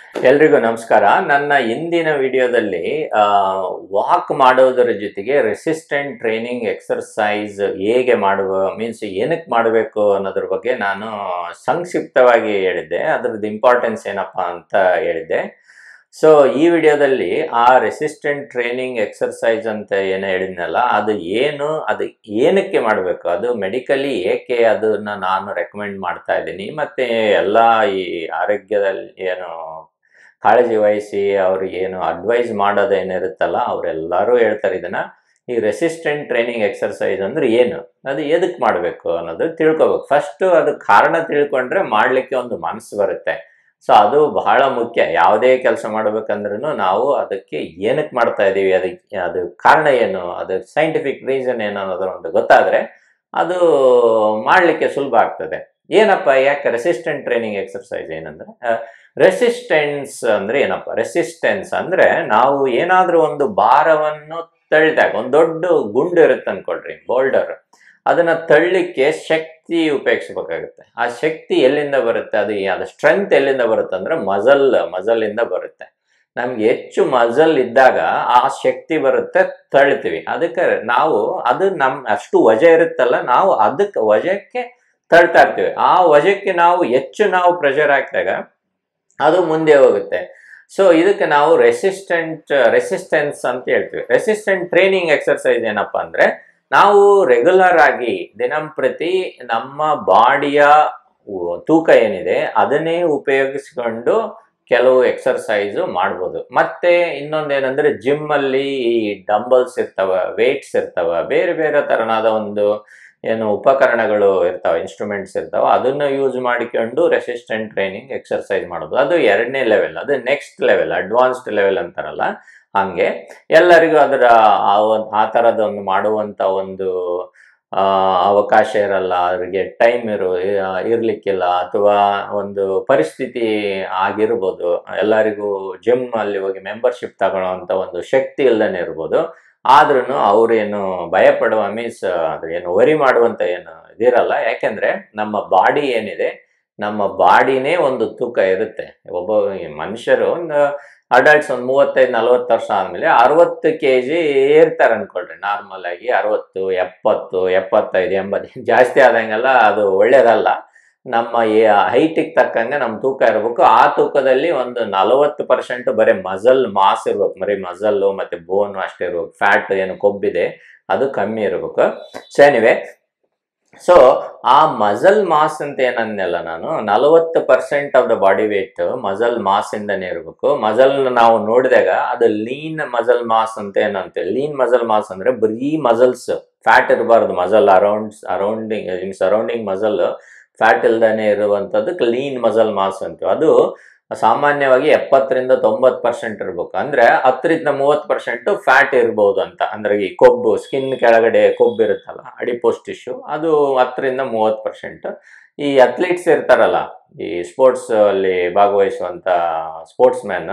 ಎಲ್ರಿಗೂ ನಮಸ್ಕಾರ ನನ್ನ ಇಂದಿನ ವಿಡಿಯೋದಲ್ಲಿ ವಾಕ್ ಮಾಡೋದರ ಜೊತೆಗೆ ರೆಸಿಸ್ಟೆಂಟ್ ಟ್ರೈನಿಂಗ್ ಎಕ್ಸರ್ಸೈಸ್ ಹೇಗೆ ಮಾಡುವ ಮೀನ್ಸ್ ಏನಕ್ಕೆ ಮಾಡಬೇಕು ಅನ್ನೋದ್ರ ಬಗ್ಗೆ ನಾನು ಸಂಕ್ಷಿಪ್ತವಾಗಿ ಹೇಳಿದ್ದೆ ಅದ್ರದ್ದು ಇಂಪಾರ್ಟೆನ್ಸ್ ಏನಪ್ಪ ಅಂತ ಹೇಳಿದ್ದೆ ಸೊ ಈ ವಿಡಿಯೋದಲ್ಲಿ ಆ ರೆಸಿಸ್ಟೆಂಟ್ ಟ್ರೈನಿಂಗ್ ಎಕ್ಸರ್ಸೈಸ್ ಅಂತ ಏನು ಹೇಳಿದ್ನಲ್ಲ ಅದು ಏನು ಅದು ಏನಕ್ಕೆ ಮಾಡಬೇಕು ಅದು ಮೆಡಿಕಲಿ ಏಕೆ ಅದನ್ನ ನಾನು ರೆಕಮೆಂಡ್ ಮಾಡ್ತಾ ಇದ್ದೀನಿ ಮತ್ತೆ ಎಲ್ಲ ಈ ಆರೋಗ್ಯದಲ್ಲಿ ಏನು ಕಾಳಜಿ ವಹಿಸಿ ಅವ್ರಿಗೆ ಏನು ಅಡ್ವೈಸ್ ಮಾಡೋದೇನಿರುತ್ತಲ್ಲ ಅವರೆಲ್ಲರೂ ಹೇಳ್ತಾರೆ ಇದನ್ನ ಈ ರೆಸಿಸ್ಟೆಂಟ್ ಟ್ರೈನಿಂಗ್ ಎಕ್ಸರ್ಸೈಸ್ ಅಂದ್ರೆ ಏನು ಅದು ಎದಕ್ಕೆ ಮಾಡಬೇಕು ಅನ್ನೋದು ತಿಳ್ಕೊಬೇಕು ಫಸ್ಟ್ ಅದು ಕಾರಣ ತಿಳ್ಕೊಂಡ್ರೆ ಮಾಡಲಿಕ್ಕೆ ಒಂದು ಮನಸ್ಸು ಬರುತ್ತೆ ಸೊ ಅದು ಬಹಳ ಮುಖ್ಯ ಯಾವುದೇ ಕೆಲಸ ಮಾಡ್ಬೇಕಂದ್ರೂ ನಾವು ಅದಕ್ಕೆ ಏನಕ್ಕೆ ಮಾಡ್ತಾ ಇದ್ದೀವಿ ಅದಕ್ಕೆ ಅದು ಕಾರಣ ಏನು ಅದು ಸೈಂಟಿಫಿಕ್ ರೀಸನ್ ಏನು ಅನ್ನೋದ್ರ ಒಂದು ಗೊತ್ತಾದರೆ ಅದು ಮಾಡಲಿಕ್ಕೆ ಸುಲಭ ಆಗ್ತದೆ ಏನಪ್ಪ ಯಾಕೆ ರೆಸಿಸ್ಟೆಂಟ್ ಟ್ರೈನಿಂಗ್ ಎಕ್ಸರ್ಸೈಸ್ ಏನಂದ್ರೆ ರೆಸಿಸ್ಟೆನ್ಸ್ ಅಂದ್ರೆ ಏನಪ್ಪ ರೆಸಿಸ್ಟೆನ್ಸ್ ಅಂದ್ರೆ ನಾವು ಏನಾದ್ರೂ ಒಂದು ಭಾರವನ್ನು ತಳ್ಳಿದಾಗ ಒಂದು ದೊಡ್ಡ ಗುಂಡು ಇರುತ್ತೆ ಅನ್ಕೊಳ್ರಿ ಬೋಲ್ಡರ್ ಅದನ್ನ ತಳ್ಳಿಕ್ಕೆ ಶಕ್ತಿ ಉಪಯೋಗಿಸ್ಬೇಕಾಗುತ್ತೆ ಆ ಶಕ್ತಿ ಎಲ್ಲಿಂದ ಬರುತ್ತೆ ಅದು ಅದು ಸ್ಟ್ರೆಂತ್ ಎಲ್ಲಿಂದ ಬರುತ್ತೆ ಅಂದ್ರೆ ಮಜಲ್ ಮಜಲ್ ಇಂದ ಬರುತ್ತೆ ನಮ್ಗೆ ಹೆಚ್ಚು ಮಜಲ್ ಇದ್ದಾಗ ಆ ಶಕ್ತಿ ಬರುತ್ತೆ ತಳ್ತೀವಿ ಅದಕ್ಕೆ ನಾವು ಅದು ನಮ್ ಅಷ್ಟು ವಜ ಇರುತ್ತಲ್ಲ ನಾವು ಅದಕ್ಕೆ ವಜಕ್ಕೆ ತಳ್ತಾ ಇರ್ತೀವಿ ಆ ವಜಕ್ಕೆ ನಾವು ಹೆಚ್ಚು ನಾವು ಪ್ರೆಷರ್ ಹಾಕಿದಾಗ ಅದು ಮುಂದೆ ಹೋಗುತ್ತೆ ಸೊ ಇದಕ್ಕೆ ನಾವು ರೆಸಿಸ್ಟೆಂಟ್ ರೆಸಿಸ್ಟೆನ್ಸ್ ಅಂತ ಹೇಳ್ತೀವಿ ರೆಸಿಸ್ಟೆಂಟ್ ಟ್ರೈನಿಂಗ್ ಎಕ್ಸರ್ಸೈಸ್ ಏನಪ್ಪ ಅಂದ್ರೆ ನಾವು ರೆಗ್ಯುಲರ್ ಆಗಿ ದಿನಂಪ್ರತಿ ನಮ್ಮ ಬಾಡಿಯ ತೂಕ ಏನಿದೆ ಅದನ್ನೇ ಉಪಯೋಗಿಸ್ಕೊಂಡು ಕೆಲವು ಎಕ್ಸರ್ಸೈಸು ಮಾಡ್ಬೋದು ಮತ್ತೆ ಇನ್ನೊಂದೇನೆಂದ್ರೆ ಜಿಮ್ ಅಲ್ಲಿ ಈ ಡಂಬಲ್ಸ್ ಇರ್ತವ ವೇಟ್ಸ್ ಇರ್ತವ ಬೇರೆ ಬೇರೆ ತರನಾದ ಒಂದು ಏನು ಉಪಕರಣಗಳು ಇರ್ತಾವೆ ಇನ್ಸ್ಟ್ರೂಮೆಂಟ್ಸ್ ಇರ್ತಾವೆ ಅದನ್ನ ಯೂಸ್ ಮಾಡಿಕೊಂಡು ರೆಸಿಸ್ಟೆಂಟ್ ಟ್ರೈನಿಂಗ್ ಎಕ್ಸರ್ಸೈಸ್ ಮಾಡೋದು ಅದು ಎರಡನೇ ಲೆವೆಲ್ ಅದು ನೆಕ್ಸ್ಟ್ ಲೆವೆಲ್ ಅಡ್ವಾನ್ಸ್ಡ್ ಲೆವೆಲ್ ಅಂತಾರಲ್ಲ ಹಂಗೆ ಎಲ್ಲರಿಗೂ ಅದರ ಆ ಒಂದ್- ಆ ಥರದ ಒಂದು ಮಾಡುವಂಥ ಒಂದು ಆ, ಅವಕಾಶ ಇರಲ್ಲ ಅವರಿಗೆ ಟೈಮ್ ಇರು ಇ- ಇರ್ಲಿಕ್ಕಿಲ್ಲ ಅಥವಾ ಒಂದು ಪರಿಸ್ಥಿತಿ ಆಗಿರ್ಬೋದು ಎಲ್ಲರಿಗೂ ಜಿಮ್ ಅಲ್ಲಿ ಹೋಗಿ ಮೆಂಬರ್ಶಿಪ್ ತಗೊಳ್ಳೋಂಥ ಒಂದು ಶಕ್ತಿ ಇಲ್ದೇನೆ ಇರ್ಬೋದು ಆದ್ರೂ ಅವ್ರೇನು ಭಯ ಪಡುವ ಮೀನ್ಸ್ ಅದು ಏನು ವರಿ ಮಾಡುವಂತ ಏನು ಇದಿರಲ್ಲ ಯಾಕೆಂದ್ರೆ ನಮ್ಮ ಬಾಡಿ ಏನಿದೆ ನಮ್ಮ ಬಾಡಿನೇ ಒಂದು ತೂಕ ಇರುತ್ತೆ ಒಬ್ಬ ಈ ಮನುಷ್ಯರು ಒಂದು ಅಡಲ್ಟ್ಸ್ ಒಂದು ಮೂವತ್ತೈದು ನಲವತ್ತು ವರ್ಷ ಆದಮೇಲೆ ಅರವತ್ತು ಕೆ ಜಿ ಏರ್ತಾರೆ ಅನ್ಕೊಳ್ರಿ ನಾರ್ಮಲ್ ಆಗಿ ಅರವತ್ತು ಎಪ್ಪತ್ತು ಎಪ್ಪತ್ತೈದು ಎಂಬತ್ತು ಜಾಸ್ತಿ ಆದಂಗೆಲ್ಲ ಅದು ಒಳ್ಳೇದಲ್ಲ ನಮ್ಮ ಹೈಟಿಗೆ ತಕ್ಕಂಗೆ ನಮ್ಮ ತೂಕ ಇರಬೇಕು ಆ ತೂಕದಲ್ಲಿ ಒಂದು ನಲವತ್ತು ಪರ್ಸೆಂಟ್ ಬರೀ ಮಜಲ್ ಮಾಸ್ ಇರ್ಬೇಕು ಬರೀ ಮಜಲ್ಲು ಮತ್ತೆ ಬೋನ್ ಅಷ್ಟೇ ಇರ್ಬೇಕು ಫ್ಯಾಟ್ ಏನು ಕೊಬ್ಬಿದೆ ಅದು ಕಮ್ಮಿ ಇರಬೇಕು ಸೊ ಎನಿವೆ ಸೊ ಆ ಮಜಲ್ ಮಾಸ್ ಅಂತ ಏನಂದೆಲ್ಲ ನಾನು ನಲವತ್ತು percent of the body weight muscle mass ಇಂದನೇ ಇರಬೇಕು ಮಜಲ್ ನಾವು ನೋಡಿದಾಗ ಅದು ಲೀನ್ ಮಜಲ್ ಮಾಸ್ ಅಂತ ಏನಂತೆ ಲೀನ್ ಮಜಲ್ ಮಾಸ್ ಅಂದ್ರೆ ಬರೀ ಮಜಲ್ಸ್ ಫ್ಯಾಟ್ ಇರಬಾರ್ದು muscle around arounding in surrounding muscle fat ಇಲ್ದೇನೆ ಇರುವಂಥದ್ದಕ್ಕೆ ಲೀನ್ ಮಜಲ್ ಮಾಸ್ ಅಂತೀವಿ ಅದು ಸಾಮಾನ್ಯವಾಗಿ ಎಪ್ಪತ್ತರಿಂದ ತೊಂಬತ್ತು ಪರ್ಸೆಂಟ್ ಇರ್ಬೇಕು ಅಂದ್ರೆ ಹತ್ತರಿಂದ ಮೂವತ್ತು ಪರ್ಸೆಂಟ್ ಫ್ಯಾಟ್ ಇರ್ಬೋದು ಅಂತ ಅಂದ್ರೆ ಈ ಕೊಬ್ಬು ಸ್ಕಿನ್ ಕೆಳಗಡೆ ಕೊಬ್ಬು ಇರುತ್ತಲ್ಲ ಅಡಿಪೋಸ್ ಟಿಶ್ಯೂ ಅದು ಹತ್ತರಿಂದ ಮೂವತ್ತು ಪರ್ಸೆಂಟ್ ಈ ಅಥ್ಲೀಟ್ಸ್ ಇರ್ತಾರಲ್ಲ ಈ ಸ್ಪೋರ್ಟ್ಸ್ ಅಲ್ಲಿ ಭಾಗವಹಿಸುವಂತ ಸ್ಪೋರ್ಟ್ಸ್ ಮ್ಯಾನ್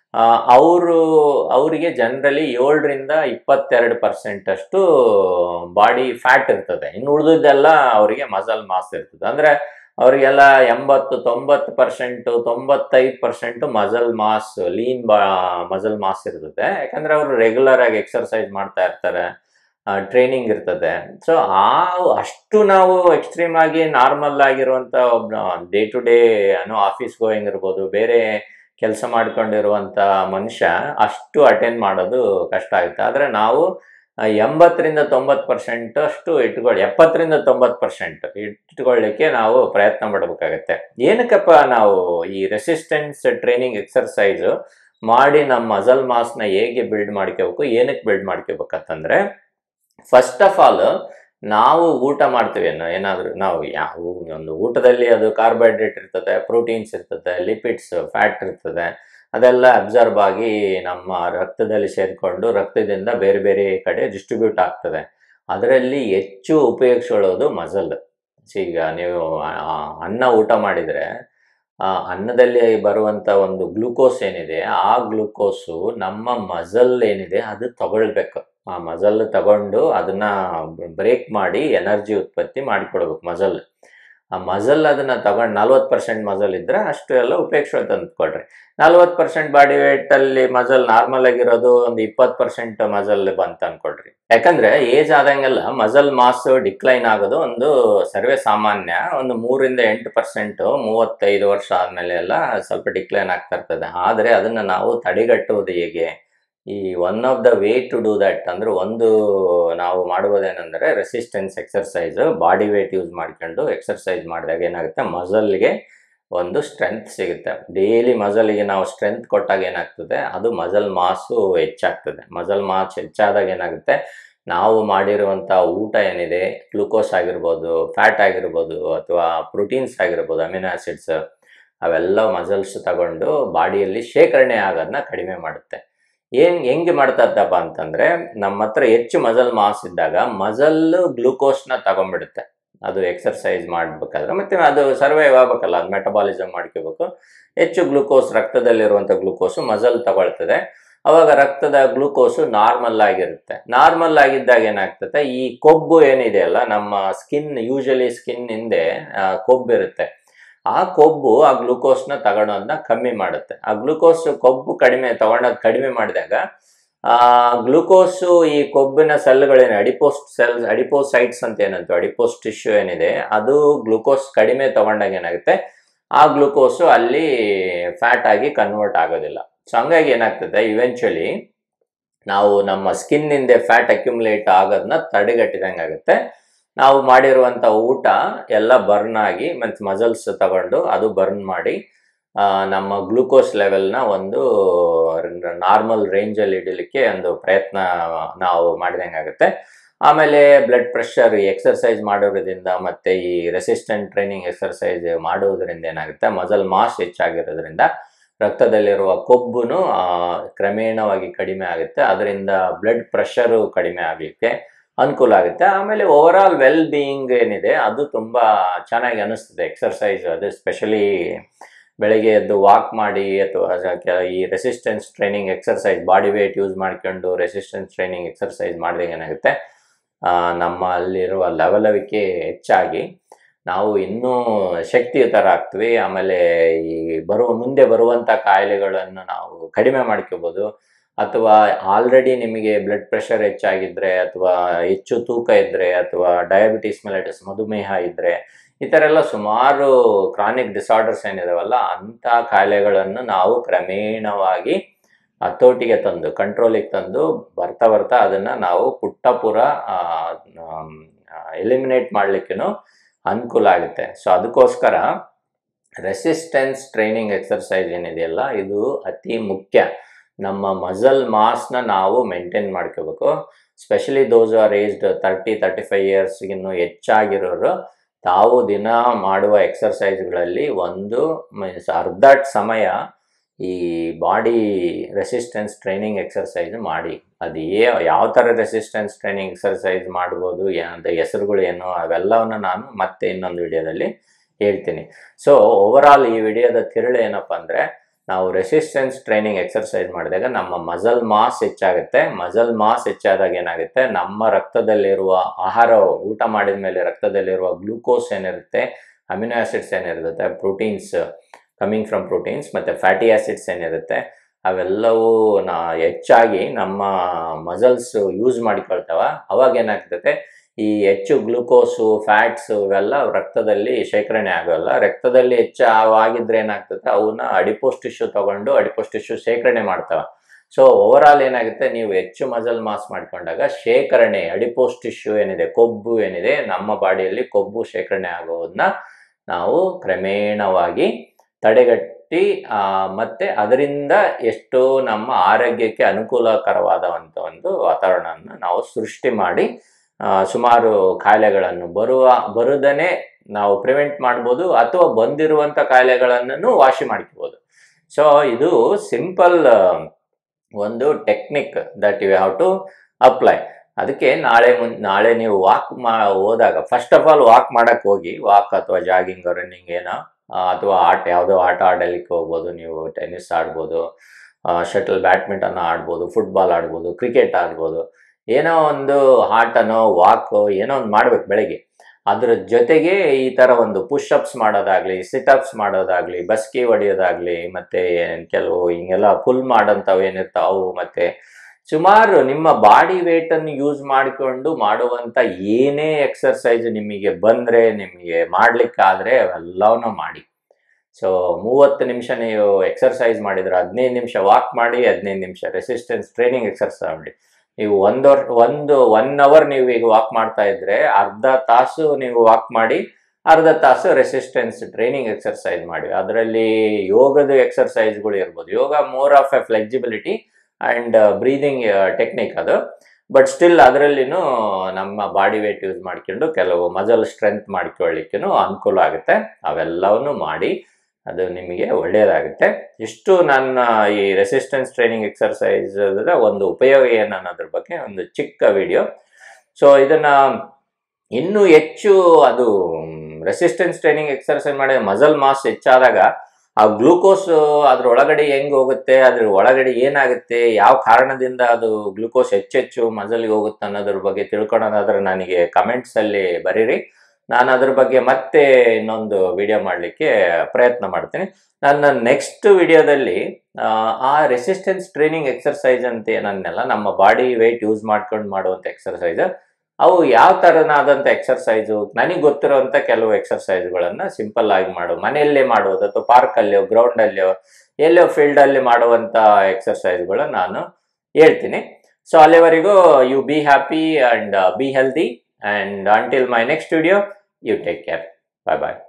ಅವರು ಅವರಿಗೆ ಜನರಲಿ ಏಳರಿಂದ ಇಪ್ಪತ್ತೆರಡು ಪರ್ಸೆಂಟ್ ಅಷ್ಟು ಬಾಡಿ ಫ್ಯಾಟ್ ಇರ್ತದೆ ಇನ್ನು ಉಳಿದಿದ್ದೆಲ್ಲ ಅವರಿಗೆ ಮಸಲ್ ಮಾಸ್ ಇರ್ತದೆ ಅಂದ್ರೆ ಅವರಿಗೆಲ್ಲ ಎಂಬತ್ತು ತೊಂಬತ್ತು ಪರ್ಸೆಂಟು ತೊಂಬತ್ತೈದು ಪರ್ಸೆಂಟು ಮಜಲ್ ಮಾಸ್ ಲೀನ್ ಬಾ ಮಜಲ್ ಮಾಸ್ ಇರ್ತದೆ ಯಾಕಂದ್ರೆ ಅವರು ರೆಗ್ಯುಲರ್ ಆಗಿ ಎಕ್ಸರ್ಸೈಸ್ ಮಾಡ್ತಾ ಇರ್ತಾರೆ ಟ್ರೈನಿಂಗ್ ಇರ್ತದೆ ಸೊ ಆ ಅಷ್ಟು ನಾವು ಎಕ್ಸ್ಟ್ರೀಮ್ ಆಗಿ ನಾರ್ಮಲ್ ಆಗಿರುವಂಥ ಒಬ್ಬ ಡೇ ಟು ಡೇ ಏನೋ ಆಫೀಸ್ ಗೋಯಿಂಗ್ ಇರ್ಬೋದು ಬೇರೆ ಕೆಲಸ ಮಾಡ್ಕೊಂಡಿರುವಂಥ ಮನುಷ್ಯ ಅಷ್ಟು ಅಟೆಂಡ್ ಮಾಡೋದು ಕಷ್ಟ ಆಗುತ್ತೆ ಆದರೆ ನಾವು ಆ, ಎಂಬತ್ತರಿಂದ ತೊಂಬತ್ತು ಪರ್ಸೆಂಟ್ ಅಷ್ಟು ಇಟ್ಕೊಳ್ಳಿ ಎಪ್ಪತ್ತರಿಂದ ತೊಂಬತ್ತು ಪರ್ಸೆಂಟ್ ಇಟ್ಕೊಳ್ಳಿಕ್ಕೆ ನಾವು ಪ್ರಯತ್ನ ಪಡಬೇಕಾಗತ್ತೆ ಏನಕ್ಕಪ್ಪ ನಾವು ಈ ರೆಸಿಸ್ಟೆನ್ಸ್ ಟ್ರೈನಿಂಗ್ ಎಕ್ಸರ್ಸೈಸು ಮಾಡಿ ನಮ್ಮ ಮಸಲ್ ಮಾಸ್ನ ಹೇಗೆ ಬಿಲ್ಡ್ ಮಾಡ್ಕೋಬೇಕು ಏನಕ್ಕೆ ಬಿಲ್ಡ್ ಮಾಡ್ಕೋಬೇಕಂತಂದ್ರೆ ಫಸ್ಟ್ ಆಫ್ ಆಲ್ ನಾವು ಊಟ ಮಾಡ್ತೀವಿ ಅನ್ನೋ ಏನಾದರೂ ನಾವು ಯಾವ ಒಂದು ಊಟದಲ್ಲಿ ಅದು ಕಾರ್ಬೋಹೈಡ್ರೇಟ್ ಇರ್ತದೆ ಪ್ರೋಟೀನ್ಸ್ ಇರ್ತದೆ ಲಿಪಿಡ್ಸ್ ಫ್ಯಾಟ್ ಇರ್ತದೆ ಅದೆಲ್ಲ ಅಬ್ಸರ್ವ್ ಆಗಿ ನಮ್ಮ ರಕ್ತದಲ್ಲಿ ಸೇರಿಕೊಂಡು ರಕ್ತದಿಂದ ಬೇರೆ ಬೇರೆ ಕಡೆ ಡಿಸ್ಟ್ರಿಬ್ಯೂಟ್ ಆಗ್ತದೆ ಅದರಲ್ಲಿ ಹೆಚ್ಚು ಉಪಯೋಗಿಸ್ಕೊಳ್ಳೋದು ಮಜಲ್ ಈಗ ನೀವು ಆ, ಅನ್ನ ಊಟ ಮಾಡಿದರೆ ಆ ಅನ್ನದಲ್ಲಿ ಬರುವಂಥ ಒಂದು ಗ್ಲೂಕೋಸ್ ಏನಿದೆ ಆ ಗ್ಲೂಕೋಸು ನಮ್ಮ ಮಜಲ್ ಏನಿದೆ ಅದು ತಗೊಳ್ಬೇಕು ಆ ಮಜಲ್ ತಗೊಂಡು ಅದನ್ನ ಬ್ರೇಕ್ ಮಾಡಿ ಎನರ್ಜಿ ಉತ್ಪತ್ತಿ ಮಾಡಿಕೊಡ್ಬೇಕು ಮಜಲ್ ಆ ಮಜಲ್ ಅದನ್ನ ತಗೊಂಡು ನಲ್ವತ್ತು ಪರ್ಸೆಂಟ್ ಮಜಲ್ ಇದ್ರೆ ಅಷ್ಟು ಎಲ್ಲ ಉಪೇಕ್ಷೆ ತಂದ್ಕೊಳ್ರಿ ನಲ್ವತ್ತು ಪರ್ಸೆಂಟ್ ಬಾಡಿ ವೇಟ್ ಅಲ್ಲಿ ಮಜಲ್ ನಾರ್ಮಲ್ ಆಗಿರೋದು ಒಂದು ಇಪ್ಪತ್ತು ಪರ್ಸೆಂಟ್ ಮಜಲ್ ಬಂತ ಅನ್ಕೊಳ್ರಿ ಯಾಕಂದ್ರೆ ಏಜ್ ಆದಂಗೆಲ್ಲ ಮಜಲ್ ಮಾಸ್ ಡಿಕ್ಲೈನ್ ಆಗೋದು ಒಂದು ಸರ್ವೇ ಸಾಮಾನ್ಯ ಒಂದು ಮೂರಿಂದ ಎಂಟು ಪರ್ಸೆಂಟ್ ಮೂವತ್ತೈದು ವರ್ಷ ಆದ್ಮೇಲೆ ಎಲ್ಲ ಸ್ವಲ್ಪ ಡಿಕ್ಲೈನ್ ಆಗ್ತಾ ಇರ್ತದೆ ಆದರೆ ಅದನ್ನ ನಾವು ತಡೆಗಟ್ಟುವುದು ಹೇಗೆ ಈ one of the way to do that ಅಂದ್ರೆ ಒಂದು ನಾವು ಮಾಡುವುದೇನೆಂದರೆ resistance exercise body weight use ಮಾಡ್ಕೊಂಡು ಎಕ್ಸರ್ಸೈಸ್ ಮಾಡಿದಾಗ ಏನಾಗುತ್ತೆ ಮಸಲ್ಗೆ ಒಂದು ಸ್ಟ್ರೆಂತ್ ಸಿಗುತ್ತೆ ಡೈಲಿ ಮಸಲ್ಗೆ ನಾವು ಸ್ಟ್ರೆಂತ್ ಕೊಟ್ಟಾಗ ಏನಾಗ್ತದೆ ಅದು ಮಸಲ್ ಮಾಸು ಹೆಚ್ಚಾಗ್ತದೆ ಮಸಲ್ ಮಾಸ್ ಹೆಚ್ಚಾದಾಗ ಏನಾಗುತ್ತೆ ನಾವು ಮಾಡಿರುವಂಥ ಊಟ ಏನಿದೆ ಗ್ಲೂಕೋಸ್ ಆಗಿರ್ಬೋದು ಫ್ಯಾಟ್ ಆಗಿರ್ಬೋದು ಅಥವಾ ಪ್ರೋಟೀನ್ಸ್ ಆಗಿರ್ಬೋದು ಅಮಿನೋ ಆಸಿಡ್ಸ್ ಅವೆಲ್ಲ ಮಸಲ್ಸ್ ತಗೊಂಡು ಬಾಡಿಯಲ್ಲಿ ಶೇಖರಣೆ ಆಗೋದನ್ನ ಕಡಿಮೆ ಮಾಡುತ್ತೆ ಏನ್ ಹೆಂಗೆ ಮಾಡ್ತಾ ಇದ್ದಪ್ಪ ಅಂತಂದ್ರೆ ನಮ್ಮ ಹತ್ರ ಹೆಚ್ಚು ಮಸಲ್ ಮಾಸ್ ಇದ್ದಾಗ ಮಸಲ್ ಗ್ಲೂಕೋಸ್ನ ತಗೊಂಡ್ಬಿಡುತ್ತೆ ಅದು ಎಕ್ಸರ್ಸೈಸ್ ಮಾಡ್ಬೇಕಾದ್ರೆ ಮತ್ತೆ ಅದು ಸರ್ವೈವ್ ಆಗ್ಬೇಕಲ್ಲ ಅದು ಮೆಟಬಾಲಿಸಮ್ ಮಾಡ್ಕೋಬೇಕು ಹೆಚ್ಚು ಗ್ಲೂಕೋಸ್ ರಕ್ತದಲ್ಲಿರುವಂಥ ಗ್ಲೂಕೋಸು ಮಸಲ್ ತಗೊಳ್ತದೆ ಅವಾಗ ರಕ್ತದ ಗ್ಲೂಕೋಸು ನಾರ್ಮಲ್ ಆಗಿರುತ್ತೆ ನಾರ್ಮಲ್ ಆಗಿದ್ದಾಗ ಏನಾಗ್ತದೆ ಈ ಕೊಬ್ಬು ಏನಿದೆಯಲ್ಲ ನಮ್ಮ ಸ್ಕಿನ್ ಯೂಶಲಿ ಸ್ಕಿನ್ ಹಿಂದೆ ಆ, ಕೊಬ್ಬಿರುತ್ತೆ ಆ ಕೊಬ್ಬು ಆ ಗ್ಲೂಕೋಸ್ನ ತಗೊಳೋದನ್ನ ಕಮ್ಮಿ ಮಾಡುತ್ತೆ ಆ ಗ್ಲೂಕೋಸ್ ಕೊಬ್ಬು ಕಡಿಮೆ ತಗೊಂಡೋದು ಕಡಿಮೆ ಮಾಡಿದಾಗ ಆ ಗ್ಲೂಕೋಸು ಈ ಕೊಬ್ಬಿನ ಸೆಲ್ಗಳೇನು ಅಡಿಪೋಸ್ ಸೆಲ್ ಅಡಿಪೋಸೈಟ್ಸ್ ಅಂತ ಏನಂತ ಅಡಿಪೋಸ್ ಟಿಶ್ಯೂ ಏನಿದೆ ಅದು ಗ್ಲೂಕೋಸ್ ಕಡಿಮೆ ತಗೊಂಡಾಗ ಏನಾಗುತ್ತೆ ಆ ಗ್ಲೂಕೋಸು ಅಲ್ಲಿ ಫ್ಯಾಟ್ ಆಗಿ ಕನ್ವರ್ಟ್ ಆಗೋದಿಲ್ಲ ಸೊ ಹಂಗಾಗಿ ಏನಾಗ್ತದೆ ಇವೆಂಚುಲಿ ನಾವು ನಮ್ಮ ಸ್ಕಿನ್ ಹಿಂದೆ ಫ್ಯಾಟ್ ಅಕ್ಯುಮುಲೇಟ್ ಆಗೋದನ್ನ ತಡೆಗಟ್ಟಿದಂಗೆ ಆಗುತ್ತೆ ನಾವು ಮಾಡಿರುವಂಥ ಊಟ ಎಲ್ಲ ಬರ್ನ್ ಆಗಿ ಮತ್ತು ಮಸಲ್ಸ್ ತಗೊಂಡು ಅದು ಬರ್ನ್ ಮಾಡಿ ಆ, ನಮ್ಮ ಗ್ಲೂಕೋಸ್ ಲೆವೆಲ್ನ ಒಂದು ನಾರ್ಮಲ್ ರೇಂಜಲ್ಲಿ ಇಡಲಿಕ್ಕೆ ಒಂದು ಪ್ರಯತ್ನ ನಾವು ಮಾಡಿದಂಗೆ ಆಗುತ್ತೆ ಆಮೇಲೆ ಬ್ಲಡ್ ಪ್ರೆಷರ್ ಎಕ್ಸರ್ಸೈಸ್ ಮಾಡೋದ್ರಿಂದ ಮತ್ತು ಈ ರೆಸಿಸ್ಟೆಂಟ್ ಟ್ರೈನಿಂಗ್ ಎಕ್ಸರ್ಸೈಸ್ ಮಾಡೋದ್ರಿಂದ ಏನಾಗುತ್ತೆ ಮಸಲ್ ಮಾಸ್ ಹೆಚ್ಚಾಗಿರೋದ್ರಿಂದ ರಕ್ತದಲ್ಲಿರುವ ಕೊಬ್ಬುನು ಆ, ಕ್ರಮೇಣವಾಗಿ ಕಡಿಮೆ ಆಗುತ್ತೆ ಅದರಿಂದ ಬ್ಲಡ್ ಪ್ರೆಷರು ಕಡಿಮೆ ಆಗಲಿಕ್ಕೆ ಅನುಕೂಲ ಆಗುತ್ತೆ ಆಮೇಲೆ ಓವರ್ ಆಲ್ ವೆಲ್ ಬೀಯಿಂಗ್ ಏನಿದೆ ಅದು ತುಂಬ ಚೆನ್ನಾಗಿ ಅನಿಸ್ತದೆ ಎಕ್ಸರ್ಸೈಸ್ ಅದು ಸ್ಪೆಷಲಿ ಬೆಳಗ್ಗೆ ಎದ್ದು ವಾಕ್ ಮಾಡಿ ಅಥವಾ ಕ- ಈ resistance training exercise body weight use ಮಾಡ್ಕೊಂಡು ರೆಸಿಸ್ಟೆನ್ಸ್ ಟ್ರೈನಿಂಗ್ ಎಕ್ಸರ್ಸೈಸ್ ಮಾಡಿದಾಗ ಏನಾಗುತ್ತೆ ಆ, ನಮ್ಮ ಅಲ್ಲಿರುವ ಲವಲವಿಕೆ ಹೆಚ್ಚಾಗಿ ನಾವು ಇನ್ನೂ ಶಕ್ತಿಯುತರಾಗ್ತೀವಿ ಆಮೇಲೆ ಈ ಬರುವ ಮುಂದೆ ಬರುವಂಥ ಕಾಯಿಲೆಗಳನ್ನು ನಾವು ಕಡಿಮೆ ಮಾಡ್ಕೋಬೋದು ಅಥವಾ ಆಲ್ರೆಡಿ ನಿಮಗೆ ಬ್ಲಡ್ ಪ್ರೆಷರ್ ಹೆಚ್ಚಾಗಿದ್ರೆ ಅಥವಾ ಹೆಚ್ಚು ತೂಕ ಇದ್ದರೆ ಅಥವಾ ಡಯಾಬಿಟಿಸ್ ಮೆಲೈಟಿಸ್ ಮಧುಮೇಹ ಇದ್ದರೆ ಈ ಥರ ಎಲ್ಲ ಸುಮಾರು ಕ್ರಾನಿಕ್ ಡಿಸಾರ್ಡರ್ಸ್ ಏನಿದಾವಲ್ಲ ಅಂಥ ಕಾಯಿಲೆಗಳನ್ನು ನಾವು ಕ್ರಮೇಣವಾಗಿ ಹತೋಟಿಗೆ ತಂದು ಕಂಟ್ರೋಲಿಗೆ ತಂದು ಬರ್ತಾ ಬರ್ತಾ ಅದನ್ನು ನಾವು ಪುಟ್ಟ ಪುರ ಎಲಿಮಿನೇಟ್ ಮಾಡಲಿಕ್ಕೂ ಅನುಕೂಲ ಆಗುತ್ತೆ ಸೊ ಅದಕ್ಕೋಸ್ಕರ ರೆಸಿಸ್ಟೆನ್ಸ್ ಟ್ರೈನಿಂಗ್ ಎಕ್ಸರ್ಸೈಸ್ ಏನಿದೆಯಲ್ಲ ಇದು ಅತಿ ಮುಖ್ಯ ನಮ್ಮ ಮಸಲ್ ಮಾಸ್ನ ನಾವು ಮೇಂಟೈನ್ ಮಾಡ್ಕೋಬೇಕು specially those are aged thirty thirty five ಇಯರ್ಸ್ಗಿನ್ನೂ ಹೆಚ್ಚಾಗಿರೋರು ತಾವು ದಿನ ಮಾಡುವ ಎಕ್ಸರ್ಸೈಸ್ಗಳಲ್ಲಿ ಒಂದು ಮೀನ್ಸ್ ಅರ್ಧ ಸಮಯ ಈ ಬಾಡಿ ರೆಸಿಸ್ಟೆನ್ಸ್ ಟ್ರೈನಿಂಗ್ ಎಕ್ಸರ್ಸೈಸ್ ಮಾಡಿ ಅದು ಏ ಯಾವ ಥರ ರೆಸಿಸ್ಟೆನ್ಸ್ ಟ್ರೈನಿಂಗ್ ಎಕ್ಸರ್ಸೈಸ್ ಮಾಡ್ಬೋದು ಅಂತ ಹೆಸರುಗಳು ಏನು ಅವೆಲ್ಲವನ್ನು ನಾನು ಮತ್ತೆ ಇನ್ನೊಂದು ವಿಡಿಯೋದಲ್ಲಿ ಹೇಳ್ತೀನಿ ಸೊ ಓವರ್ ಆಲ್ ಈ ವಿಡಿಯೋದ ತಿರುಳು ಏನಪ್ಪ ಅಂದರೆ ನಾವು ರೆಸಿಸ್ಟೆನ್ಸ್ ಟ್ರೈನಿಂಗ್ ಎಕ್ಸರ್ಸೈಸ್ ಮಾಡಿದಾಗ ನಮ್ಮ muscle mass muscle mass mass ಹೆಚ್ಚಾದಾಗ ಏನಾಗುತ್ತೆ ನಮ್ಮ ರಕ್ತದಲ್ಲಿರುವ ಆಹಾರ ಊಟ ಮಾಡಿದ ಮೇಲೆ ರಕ್ತದಲ್ಲಿರುವ ಗ್ಲೂಕೋಸ್ ಏನಿರುತ್ತೆ ಅಮಿನೋ ಆಸಿಡ್ಸ್ ಏನಿರುತ್ತೆ ಪ್ರೋಟೀನ್ಸ್ ಕಮಿಂಗ್ ಫ್ರಮ್ ಪ್ರೋಟೀನ್ಸ್ ಮತ್ತು ಫ್ಯಾಟಿ ಆಸಿಡ್ಸ್ ಏನಿರುತ್ತೆ ಅವೆಲ್ಲವೂ ನಾ ಹೆಚ್ಚಾಗಿ ನಮ್ಮ ಮಸಲ್ಸ್ ಯೂಸ್ ಮಾಡಿಕೊಳ್ತಾವ ಅವಾಗ ಏನಾಗ್ತದೆ ಈ ಹೆಚ್ಚು ಗ್ಲೂಕೋಸು ಫ್ಯಾಟ್ಸು ಇವೆಲ್ಲ ರಕ್ತದಲ್ಲಿ ಶೇಖರಣೆ ಆಗೋಲ್ಲ ರಕ್ತದಲ್ಲಿ ಹೆಚ್ಚು ಆಗಿದ್ರೆ ಏನಾಗ್ತದೆ ಅವನ್ನ ಅಡಿಪೋಸ್ ಟಿಶ್ಯೂ ತಗೊಂಡು ಅಡಿಪೋಸ್ ಟಿಶ್ಯೂ ಶೇಖರಣೆ ಮಾಡ್ತಾವ ಸೊ ಓವರ್ ಆಲ್ ಏನಾಗುತ್ತೆ ನೀವು ಹೆಚ್ಚು ಮಸಲ್ ಮಾಸ್ ಮಾಡ್ಕೊಂಡಾಗ ಶೇಖರಣೆ ಅಡಿಪೋಸ್ ಟಿಶ್ಯೂ ಏನಿದೆ ಕೊಬ್ಬು ಏನಿದೆ ನಮ್ಮ ಬಾಡಿಯಲ್ಲಿ ಕೊಬ್ಬು ಶೇಖರಣೆ ಆಗೋದನ್ನ ನಾವು ಕ್ರಮೇಣವಾಗಿ ತಡೆಗಟ್ಟಿ ಆ, ಮತ್ತೆ ಅದರಿಂದ ಎಷ್ಟೋ ನಮ್ಮ ಆರೋಗ್ಯಕ್ಕೆ ಅನುಕೂಲಕರವಾದಂಥ ಒಂದು ವಾತಾವರಣವನ್ನು ನಾವು ಸೃಷ್ಟಿ ಮಾಡಿ ಆ, ಸುಮಾರು ಕಾಯಿಲೆಗಳನ್ನು ಬರುವ ಬರುದನೆ ನಾವು ಪ್ರಿವೆಂಟ್ ಮಾಡ್ಬೋದು ಅಥವಾ ಬಂದಿರುವಂಥ ಕಾಯಿಲೆಗಳನ್ನು ವಾಸಿ ಮಾಡ್ಕೋಬೋದು ಸೊ ಇದು ಸಿಂಪಲ್ ಒಂದು technique that you have to apply ಅದಕ್ಕೆ ನಾಳೆ ಮುನ್ ನಾಳೆ ನೀವು ವಾಕ್ ಮಾ ಹೋದಾಗ ಫಸ್ಟ್ ಆಫ್ ಆಲ್ ವಾಕ್ ಮಾಡಕ್ಕೆ ಹೋಗಿ ವಾಕ್ ಅಥವಾ ಜಾಗಿಂಗ್ ರನ್ನಿಂಗ್ ಏನೋ ಆ, ಅಥವಾ ಆಟ ಯಾವುದೋ ಆಟ ಆಡಲಿಕ್ಕೆ ಹೋಗ್ಬೋದು ನೀವು ಟೆನ್ನಿಸ್ ಆಡ್ಬೋದು ಶಟಲ್ ಬ್ಯಾಡ್ಮಿಂಟನ್ ಆಡ್ಬೋದು ಫುಟ್ಬಾಲ್ ಆಡ್ಬೋದು ಕ್ರಿಕೆಟ್ ಆಡ್ಬೋದು ಏನೋ ಒಂದು ಆಟನೋ ವಾಕೋ ಏನೋ ಒಂದು ಮಾಡ್ಬೇಕು ಬೆಳಗ್ಗೆ ಅದ್ರ ಜೊತೆಗೆ ಈ ತರ ಒಂದು ಪುಷಪ್ಸ್ ಮಾಡೋದಾಗ್ಲಿ ಸಿಟಪ್ಸ್ ಮಾಡೋದಾಗ್ಲಿ ಬಸ್ಕಿ ಹೊಡೆಯೋದಾಗ್ಲಿ ಮತ್ತೆ ಕೆಲವು ಹಿಂಗೆಲ್ಲ ಪುಲ್ ಮಾಡೋಂಥವು ಏನಿರ್ತಾವ ಅವು ಮತ್ತೆ ಸುಮಾರು ನಿಮ್ಮ ಬಾಡಿ ವೇಟ್ ಅನ್ನು ಯೂಸ್ ಮಾಡಿಕೊಂಡು ಮಾಡುವಂತ ಏನೇ ಎಕ್ಸರ್ಸೈಸ್ ನಿಮಗೆ ಬಂದ್ರೆ ನಿಮಗೆ ಮಾಡ್ಲಿಕ್ಕಾದ್ರೆ ಅವೆಲ್ಲವನ್ನೂ ಮಾಡಿ ಸೊ ಮೂವತ್ತು ನಿಮಿಷ ನೀವು ಎಕ್ಸರ್ಸೈಸ್ ಮಾಡಿದ್ರೆ ಹದಿನೈದು ನಿಮಿಷ ವಾಕ್ ಮಾಡಿ ಹದಿನೈದು ನಿಮಿಷ ರೆಸಿಸ್ಟೆನ್ಸ್ ಟ್ರೈನಿಂಗ್ ಎಕ್ಸರ್ಸೈಸ್ ಮಾಡಿ ನೀವು ಒಂದು ವರ್ ಒಂದು ಒನ್ ಅವರ್ ನೀವು ಈಗ ವಾಕ್ ಮಾಡ್ತಾ ಇದ್ರೆ ಅರ್ಧ ತಾಸು ನೀವು ವಾಕ್ ಮಾಡಿ ಅರ್ಧ ತಾಸು ರೆಸಿಸ್ಟೆನ್ಸ್ ಟ್ರೈನಿಂಗ್ ಎಕ್ಸರ್ಸೈಸ್ ಮಾಡಿ ಅದರಲ್ಲಿ ಯೋಗದ ಎಕ್ಸರ್ಸೈಸ್ಗಳು ಇರ್ಬೋದು yoga more of a flexibility and breathing technique ಅದು ಬಟ್ ಸ್ಟಿಲ್ ಅದರಲ್ಲಿನೂ ನಮ್ಮ ಬಾಡಿ ವೇಟ್ ಯೂಸ್ ಮಾಡ್ಕೊಂಡು ಕೆಲವು ಮಜಲ್ ಸ್ಟ್ರೆಂತ್ ಮಾಡ್ಕೊಳ್ಳಿಕ್ಕೂ ಅನುಕೂಲ ಆಗುತ್ತೆ ಅವೆಲ್ಲವನ್ನು ಮಾಡಿ ಅದು ನಿಮಗೆ ಒಳ್ಳೆಯದಾಗುತ್ತೆ ಇಷ್ಟು ನನ್ನ ಈ ರೆಸಿಸ್ಟೆನ್ಸ್ ಟ್ರೈನಿಂಗ್ ಎಕ್ಸರ್ಸೈಸ್ ಒಂದು ಉಪಯೋಗ ಏನು ಅನ್ನೋದ್ರ ಬಗ್ಗೆ ಒಂದು ಚಿಕ್ಕ ವಿಡಿಯೋ ಸೊ ಇದನ್ನ ಇನ್ನೂ ಹೆಚ್ಚು ಅದು ರೆಸಿಸ್ಟೆನ್ಸ್ ಟ್ರೈನಿಂಗ್ ಎಕ್ಸರ್ಸೈಸ್ ಮಾಡಿ ಮಸಲ್ ಮಾಸ್ ಹೆಚ್ಚಾದಾಗ ಆ ಗ್ಲೂಕೋಸ್ ಅದ್ರ ಒಳಗಡೆ ಹೆಂಗ್ ಹೋಗುತ್ತೆ ಅದ್ರ ಒಳಗಡೆ ಏನಾಗುತ್ತೆ ಯಾವ ಕಾರಣದಿಂದ ಅದು ಗ್ಲೂಕೋಸ್ ಹೆಚ್ಚೆಚ್ಚು ಮಸಲ್ಗೆ ಹೋಗುತ್ತೆ ಅನ್ನೋದ್ರ ಬಗ್ಗೆ ತಿಳ್ಕೊಳೋದಾದ್ರೆ ನನಗೆ ಕಮೆಂಟ್ಸ್ ಅಲ್ಲಿ ಬರೀರಿ ನಾನು ಅದ್ರ ಬಗ್ಗೆ ಮತ್ತೆ ಇನ್ನೊಂದು ವಿಡಿಯೋ ಮಾಡಲಿಕ್ಕೆ ಪ್ರಯತ್ನ ಮಾಡ್ತೀನಿ ನನ್ನ ನೆಕ್ಸ್ಟ್ ವಿಡಿಯೋದಲ್ಲಿ ಆ ರೆಸಿಸ್ಟೆನ್ಸ್ ಟ್ರೈನಿಂಗ್ ಎಕ್ಸರ್ಸೈಸ್ ಅಂತ ಏನನ್ನೆಲ್ಲ ನಮ್ಮ ಬಾಡಿ ವೆಯ್ಟ್ ಯೂಸ್ ಮಾಡ್ಕೊಂಡು ಮಾಡುವಂಥ ಎಕ್ಸರ್ಸೈಸ್ ಅವು ಯಾವ ಥರನಾದಂಥ ಎಕ್ಸರ್ಸೈಸು ನನಗೆ ಗೊತ್ತಿರೋಂಥ ಕೆಲವು ಎಕ್ಸರ್ಸೈಸ್ಗಳನ್ನು ಸಿಂಪಲ್ ಆಗಿ ಮಾಡು ಮನೆಯಲ್ಲೇ ಮಾಡೋದು ಅಥವಾ ಪಾರ್ಕಲ್ಲಿಯೋ ಗ್ರೌಂಡಲ್ಲಿಯೋ ಎಲ್ಲೋ ಫೀಲ್ಡಲ್ಲಿ ಮಾಡುವಂಥ ಎಕ್ಸರ್ಸೈಸ್ಗಳು ನಾನು ಹೇಳ್ತೀನಿ ಸೊ ಅಲ್ಲಿವರೆಗೂ you be happy and be healthy and until my next video you take care bye bye